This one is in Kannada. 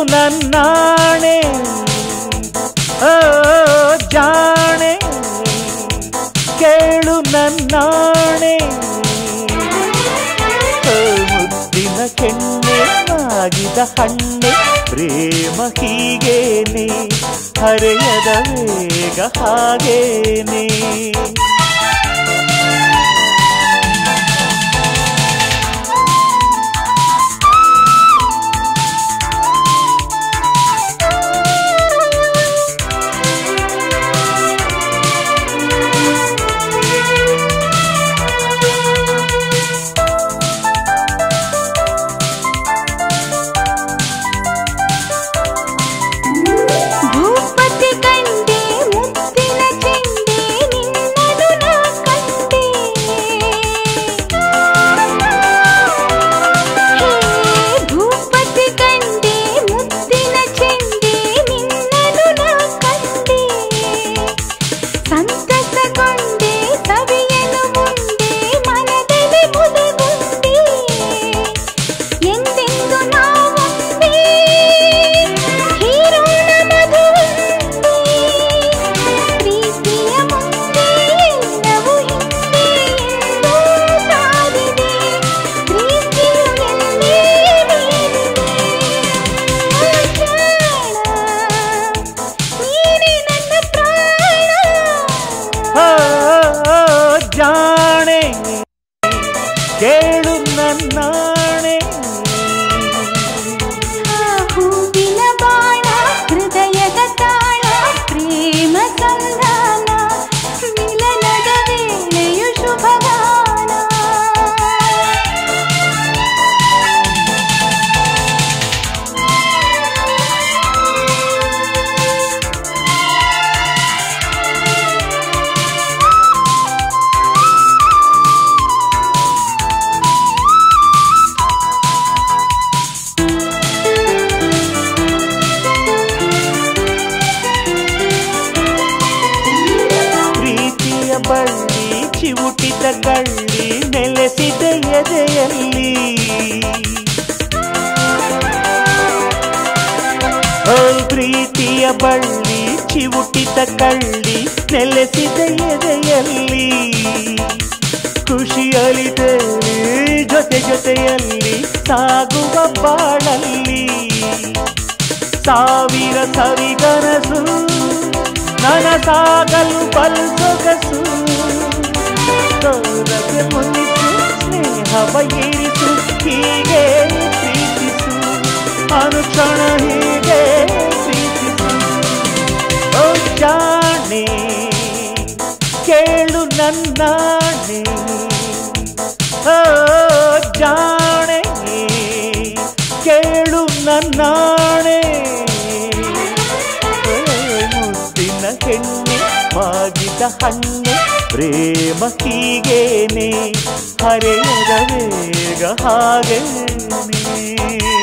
ನನ್ನಾಣೆ ಓ ಜಾಣೆ ಕೇಳು ನನ್ನಾಣೆ ಓ, ಮುದ್ದಿನ ಕೆಣ್ಣೆ ಆಗಿದ ಹಣ್ಣೆ ಪ್ರೇಮ ಹೀಗೇನೆ ಹರೆಯದ ವೇಗ ಹಾಗೇನೆ ಭೂಪತಿ ಕಂಡೆ ಮುತ್ತಿನ ಚೆಂಡೆ ನಿನ್ನನು ನಾ ಕಂಡೆ ಹೇ ಭೂಪತಿ ಕಂಡೆ ಮುತ್ತಿನ ಚೆಂಡೆ ನಿನ್ನನು ನಾ ಕಂಡೆ ಸಂತಸಗೊಂಡೆ ಸವಿಯಲು ಮುಂದೆ ಮನದಲ್ಲಿ ಮುದಗುಂಡೆ ಎಂದೆಂದು ನಾವೊಂದೇ ಹೀರೋಣ ಮಧುವಂದೇ ಪ್ರೀತಿಯ ಮುಂದೆ ಎಲ್ಲವೂ ಹಿಂದೆ ಎಂದೂ ಸಾಗಿದೆ ಪ್ರೀತಿಯು ಎಲ್ಲೇ ಬೀರಿದೆ ಪ್ರಾಣ ನೀನೇ ನನ್ನ ಪ್ರಾಣ ಓ, ಜಾಣೆ ಕೇಳು ನನ್ನಾಣೆ ಹೂವಿನ ಬಾಣ ಹೃದಯದ ತಾಳ ಪ್ರೇಮ ಸಂಧಾನ ಮಿಲನದ ವೇಳೆಯು ಶುಭಗಾನ ಪ್ರೀತಿಯ ಬಳ್ಳಿ ಚಿವುಟಿದ ಗಳ್ಳಿ ನೆಲೆಸಿದ ಎದೆಯಲ್ಲಿ ಓ ಪ್ರೀತಿಯ ಬಳ್ಳಿ ಚಿವುಟಿದ ಕಳ್ಳಿ ನೆಲೆಸಿದ ಎದೆಯಲ್ಲಿ ಖುಷಿಯಲಿ ತೇಲಿ ಜೊತೆ ಜೊತೆಯಲ್ಲಿ ಸಾಗುವ ಬಾಳಲ್ಲಿ ಸಾವಿರ ಸವಿಗನಸು ನನಸಾಗಲು ಬಲ್ಸೊಗಸು ಗೌರವ ಮುನಿಸು ಸ್ನೇಹವ ಇರಿಸು ಹೀಗೆ ಪ್ರೀತಿಸು ಅನುಕ್ಷಣ ಹೀಗೆ ಪ್ರೀತಿಸು ಓ ಜಾಣೆ ಕೇಳು ನನ್ನಾಣೆ ಓ ಜಾಣೆ ಕೇಳು ನನ್ನಾಣೆ ಓ, ಮುದ್ದಿನ ಹೆಣ್ಣೆ ಮಾಗಿದ ಹಣ್ಣೆ ಪ್ರೇಮ ಹೀಗೇನೆ ಹರೆಯದ ವೇಗ ಹಾಗೇನೆ